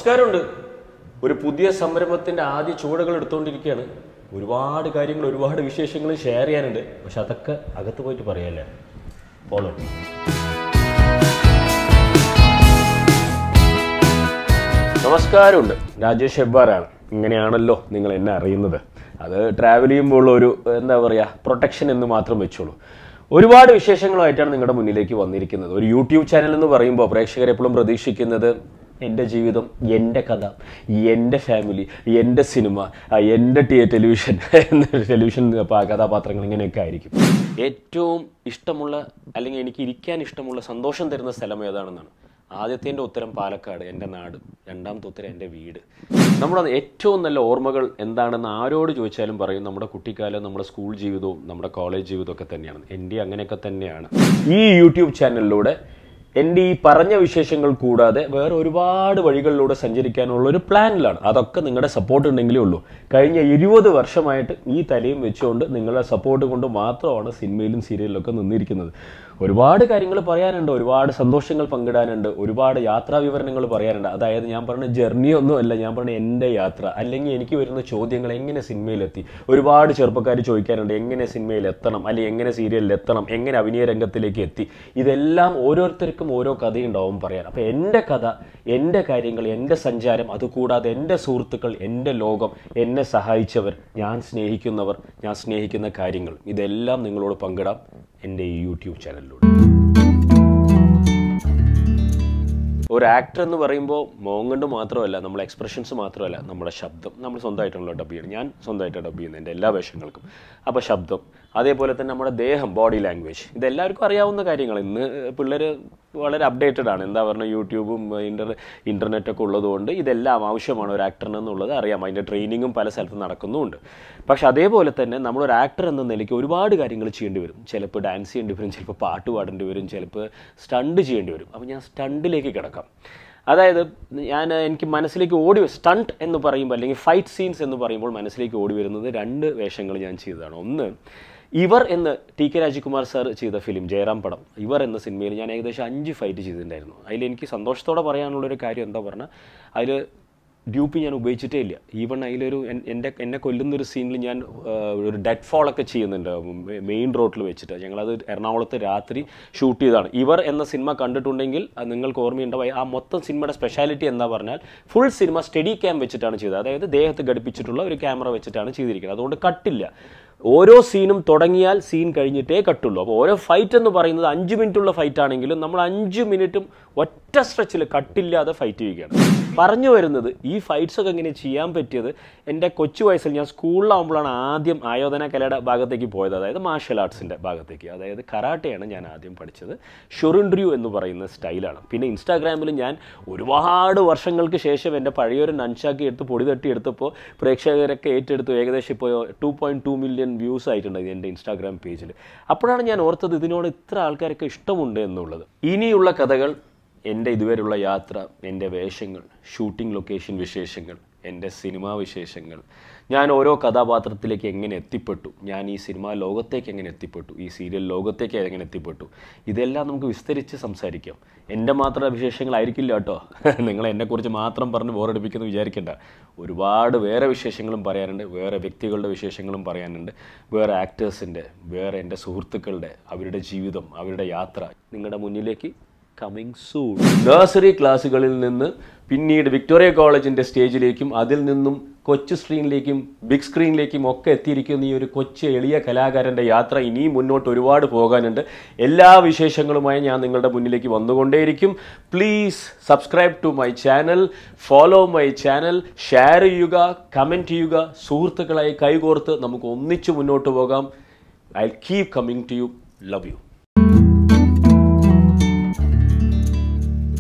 നമസ്കാരമുണ്ട് ഒരു പുതിയ സംരംഭത്തിന്റെ ആദ്യ ചുവടുകൾ എടുത്തുകൊണ്ടിരിക്കുകയാണ് ഒരുപാട് കാര്യങ്ങൾ ഒരുപാട് വിശേഷങ്ങൾ ഷെയർ ചെയ്യാനുണ്ട് പക്ഷെ അതൊക്കെ അകത്ത് പോയിട്ട് പറയല്ലേ ഫോളോ നമസ്കാരമുണ്ട് രാജേഷ് ഹെബ്ബാറാണ് ഇങ്ങനെയാണല്ലോ നിങ്ങൾ എന്നെ അറിയുന്നത് അത് ട്രാവൽ ചെയ്യുമ്പോൾ ഒരു എന്താ പറയുക പ്രൊട്ടക്ഷൻ എന്ന് മാത്രം വെച്ചോളൂ ഒരുപാട് വിശേഷങ്ങളുമായിട്ടാണ് നിങ്ങളുടെ മുന്നിലേക്ക് വന്നിരിക്കുന്നത് ഒരു യൂട്യൂബ് ചാനൽ എന്ന് പറയുമ്പോൾ പ്രേക്ഷകർ എപ്പോഴും പ്രതീക്ഷിക്കുന്നത് എൻ്റെ ജീവിതം എൻ്റെ കഥ എൻ്റെ ഫാമിലി എൻ്റെ സിനിമ ആ, എൻ്റെ ടി ടെലിവിഷൻ ടെലിവിഷൻ പ- കഥാപാത്രങ്ങൾ ഇങ്ങനെയൊക്കെ ആയിരിക്കും ഏറ്റവും ഇഷ്ടമുള്ള അല്ലെങ്കിൽ എനിക്ക് ഇരിക്കാൻ ഇഷ്ടമുള്ള സന്തോഷം തരുന്ന സ്ഥലം ഏതാണെന്നാണ് ആദ്യത്തേൻ്റെ ഉത്തരം പാലക്കാട് എൻ്റെ നാട് രണ്ടാമത്തെ ഉത്തരം എൻ്റെ വീട് നമ്മുടെ ഏറ്റവും നല്ല ഓർമ്മകൾ എന്താണെന്ന് ആരോട് ചോദിച്ചാലും പറയും നമ്മുടെ കുട്ടിക്കാലം നമ്മുടെ സ്കൂൾ ജീവിതവും നമ്മുടെ കോളേജ് ജീവിതവും ഒക്കെ തന്നെയാണ് എൻ്റെ അങ്ങനെയൊക്കെ തന്നെയാണ് ഈ യൂട്യൂബ് ചാനലിലൂടെ എൻ്റെ ഈ പറഞ്ഞ വിശേഷങ്ങൾ കൂടാതെ വേറെ ഒരുപാട് വഴികളിലൂടെ സഞ്ചരിക്കാനുള്ള ഒരു പ്ലാനിലാണ് അതൊക്കെ നിങ്ങളുടെ സപ്പോർട്ട് ഉണ്ടെങ്കിലേ ഉള്ളൂ കഴിഞ്ഞ ഇരുപത് വർഷമായിട്ട് ഈ തലയും വെച്ചുകൊണ്ട് നിങ്ങളുടെ സപ്പോർട്ട് കൊണ്ട് മാത്രമാണ് സിനിമയിലും സീരിയലിലൊക്കെ നിന്നിരിക്കുന്നത് ഒരുപാട് കാര്യങ്ങൾ പറയാനുണ്ട് ഒരുപാട് സന്തോഷങ്ങൾ പങ്കിടാനുണ്ട് ഒരുപാട് യാത്രാ വിവരണങ്ങൾ പറയാനുണ്ട് അതായത് ഞാൻ പറഞ്ഞ ജെർണി ഒന്നുമല്ല ഞാൻ പറഞ്ഞ എൻ്റെ യാത്ര അല്ലെങ്കിൽ എനിക്ക് വരുന്ന ചോദ്യങ്ങൾ എങ്ങനെ സിനിമയിലെത്തി ഒരുപാട് ചെറുപ്പക്കാർ ചോദിക്കാറുണ്ട് എങ്ങനെ സിനിമയിൽ എത്തണം അല്ലെങ്കിൽ എങ്ങനെ സീരിയലിൽ എത്തണം എങ്ങനെ അഭിനയ രംഗത്തിലേക്ക് എത്തി ഇതെല്ലാം ഓരോരുത്തർക്കും ഓരോ കഥയുണ്ടാവും പറയാൻ അപ്പോൾ എൻ്റെ കഥ എൻ്റെ കാര്യങ്ങൾ എൻ്റെ സഞ്ചാരം അതുകൂടാതെ എൻ്റെ സുഹൃത്തുക്കൾ എൻ്റെ ലോകം എന്നെ സഹായിച്ചവർ ഞാൻ സ്നേഹിക്കുന്നവർ ഞാൻ സ്നേഹിക്കുന്ന കാര്യങ്ങൾ ഇതെല്ലാം നിങ്ങളോട് പങ്കിടാം എൻ്റെ ഈ യൂട്യൂബ് ചാനലിലൂടെ ഒരു ആക്ടർ എന്ന് പറയുമ്പോൾ മോങ് കൊണ്ട് മാത്രമല്ല നമ്മുടെ എക്സ്പ്രഷൻസ് മാത്രമല്ല നമ്മുടെ ശബ്ദം നമ്മൾ സ്വന്തമായിട്ടുള്ള ഡബ് ചെയ്യണം ഞാൻ സ്വന്തമായിട്ട് ഡബ് ചെയ്യുന്നത് എൻ്റെ എല്ലാ വേഷങ്ങൾക്കും അപ്പോൾ ശബ്ദം അതേപോലെ തന്നെ നമ്മുടെ ദേഹം ബോഡി ലാംഗ്വേജ് ഇതെല്ലാവർക്കും അറിയാവുന്ന കാര്യങ്ങൾ ഇന്ന് പിള്ളേർ വളരെ അപ്ഡേറ്റഡ് ആണ് എന്താ പറയുക യൂട്യൂബും ഇൻ്റർ ഇൻ്റർനെറ്റൊക്കെ ഉള്ളതുകൊണ്ട് ഇതെല്ലാം ആവശ്യമാണ് ഒരു ആക്ടറിന് എന്നുള്ളത് അറിയാം അതിൻ്റെ ട്രെയിനിങ്ങും പല സ്ഥലത്തും നടക്കുന്നുമുണ്ട് പക്ഷെ അതേപോലെ തന്നെ നമ്മളൊരു ആക്ടർ എന്ന നിലയ്ക്ക് ഒരുപാട് കാര്യങ്ങൾ ചെയ്യേണ്ടി വരും ചിലപ്പോൾ ഡാൻസ് ചെയ്യേണ്ടി വരും ചിലപ്പോൾ പാട്ട് പാടേണ്ടി വരും ചിലപ്പോൾ സ്റ്റണ്ട് ചെയ്യേണ്ടി വരും അപ്പോൾ ഞാൻ സ്റ്റണ്ടിലേക്ക് കിടക്കാം അതായത് ഞാൻ എനിക്ക് മനസ്സിലേക്ക് ഓടി സ്റ്റണ്ട് എന്ന് പറയുമ്പോൾ അല്ലെങ്കിൽ ഫൈറ്റ് സീൻസ് എന്ന് പറയുമ്പോൾ മനസ്സിലേക്ക് ഓടി വരുന്നത് രണ്ട് വേഷങ്ങൾ ഞാൻ ചെയ്തതാണ് ഒന്ന് ഇവർ എന്ന് ടി കെ രാജകുമാർ സാർ ചെയ്ത ഫിലിം ജയറാം പടം ഇവർ എന്ന സിനിമയിൽ ഞാൻ ഏകദേശം അഞ്ച് ഫൈറ്റ് ചെയ്തിട്ടുണ്ടായിരുന്നു അതിൽ എനിക്ക് സന്തോഷത്തോടെ പറയാനുള്ളൊരു കാര്യം എന്താ പറഞ്ഞാൽ അതിൽ ഡ്യൂപ്പി ഞാൻ ഉപയോഗിച്ചിട്ടേ ഇല്ല ഈവൺ അതിലൊരു എൻ- എൻ്റെ എന്നെ കൊല്ലുന്നൊരു സീനിൽ ഞാൻ ആ, ഒരു ഡെഡ് ഫോളൊക്കെ ചെയ്യുന്നുണ്ട് മെയിൻ റോഡിൽ വെച്ചിട്ട് ഞങ്ങളത് എറണാകുളത്ത് രാത്രി ഷൂട്ട് ചെയ്തതാണ് ഇവർ എന്ന സിനിമ കണ്ടിട്ടുണ്ടെങ്കിൽ അത് നിങ്ങൾക്ക് ഓർമ്മയുണ്ടാവും ആ മൊത്തം സിനിമയുടെ സ്പെഷ്യാലിറ്റി എന്താ പറഞ്ഞാൽ ഫുൾ സിനിമ സ്റ്റഡി ക്യാം വെച്ചിട്ടാണ് ചെയ്തത് അതായത് ദേഹത്ത് ഘടിപ്പിച്ചിട്ടുള്ള ഒരു ക്യാമറ വെച്ചിട്ടാണ് ചെയ്തിരിക്കുന്നത് അതുകൊണ്ട് കട്ടില്ല ഓരോ സീനും തുടങ്ങിയാൽ സീൻ കഴിഞ്ഞിട്ടേ കട്ടുള്ളൂ അപ്പോൾ ഓരോ ഫൈറ്റ് എന്ന് പറയുന്നത് അഞ്ച് മിനിറ്റുള്ള ഫൈറ്റ് ആണെങ്കിലും നമ്മൾ അഞ്ച് മിനിറ്റും ഒറ്റ സ്ട്രെച്ചിൽ കട്ടില്ലാതെ ഫൈറ്റ് ചെയ്യുകയാണ് പറഞ്ഞു വരുന്നത് ഈ ഫൈറ്റ്സ് ഒക്കെ എങ്ങനെ ചെയ്യാൻ പറ്റിയത് എൻ്റെ കൊച്ചു വയസ്സിൽ ഞാൻ സ്കൂളിലാവുമ്പോഴാണ് ആദ്യം ആയോധന കലയുടെ ഭാഗത്തേക്ക് പോയത് അതായത് മാർഷൽ ആർട്സിൻ്റെ ഭാഗത്തേക്ക് അതായത് കറാട്ടയാണ് ഞാൻ ആദ്യം പഠിച്ചത് ഷൊറിൻഡ്രിയു എന്ന് പറയുന്ന സ്റ്റൈലാണ് പിന്നെ ഇൻസ്റ്റാഗ്രാമിൽ ഞാൻ ഒരുപാട് വർഷങ്ങൾക്ക് ശേഷം എൻ്റെ പഴയൊരു നൻഷാക്കി എടുത്ത് പൊടി തട്ടി എടുത്തപ്പോൾ പ്രേക്ഷകരൊക്കെ ഏറ്റെടുത്തു ഏകദേശം ഇപ്പോൾ two point two million views ആയിട്ടുണ്ട് എൻ്റെ ഇൻസ്റ്റാഗ്രാം പേജിൽ അപ്പോഴാണ് ഞാൻ ഓർത്തത് ഇതിനോട് ഇത്ര ആൾക്കാർക്ക് ഇഷ്ടമുണ്ട് എന്നുള്ളത് ഇനിയുള്ള കഥകൾ എൻ്റെ ഇതുവരെയുള്ള യാത്ര എൻ്റെ വേഷങ്ങൾ ഷൂട്ടിംഗ് ലൊക്കേഷൻ വിശേഷങ്ങൾ എൻ്റെ സിനിമാ വിശേഷങ്ങൾ ഞാൻ ഓരോ കഥാപാത്രത്തിലേക്ക് എങ്ങനെ എത്തിപ്പെട്ടു ഞാൻ ഈ സിനിമാ ലോകത്തേക്ക് എങ്ങനെ എത്തിപ്പെട്ടു ഈ സീരിയൽ ലോകത്തേക്ക് എങ്ങനെ എത്തിപ്പെട്ടു ഇതെല്ലാം നമുക്ക് വിസ്തരിച്ച് സംസാരിക്കാം എൻ്റെ മാത്രം വിശേഷങ്ങളായിരിക്കില്ല കേട്ടോ നിങ്ങൾ എന്നെക്കുറിച്ച് മാത്രം പറഞ്ഞ് ബോറടിപ്പിക്കുന്നു വിചാരിക്കേണ്ട ഒരുപാട് വേറെ വിശേഷങ്ങളും പറയാനുണ്ട് വേറെ വ്യക്തികളുടെ വിശേഷങ്ങളും പറയാനുണ്ട് വേറെ ആക്ടേഴ്സിൻ്റെ വേറെ എൻ്റെ സുഹൃത്തുക്കളുടെ അവരുടെ ജീവിതം അവരുടെ യാത്ര നിങ്ങളുടെ മുന്നിലേക്ക് കമ്മിങ് സൂൺ നഴ്സറി ക്ലാസ്സുകളിൽ നിന്ന് പിന്നീട് വിക്ടോറിയ കോളേജിൻ്റെ സ്റ്റേജിലേക്കും അതിൽ നിന്നും കൊച്ചു സ്ക്രീനിലേക്കും ബിഗ് സ്ക്രീനിലേക്കും ഒക്കെ എത്തിയിരിക്കുന്ന ഈ ഒരു കൊച്ചു എളിയ കലാകാരൻ്റെ യാത്ര ഇനിയും മുന്നോട്ട് ഒരുപാട് പോകാനുണ്ട് എല്ലാ വിശേഷങ്ങളുമായി ഞാൻ നിങ്ങളുടെ മുന്നിലേക്ക് വന്നുകൊണ്ടേയിരിക്കും please subscribe to my channel follow my channel share ചെയ്യുക കമൻറ്റ് ചെയ്യുക സുഹൃത്തുക്കളായി കൈകോർത്ത് നമുക്ക് ഒന്നിച്ചു മുന്നോട്ട് പോകാം I keep coming to you love U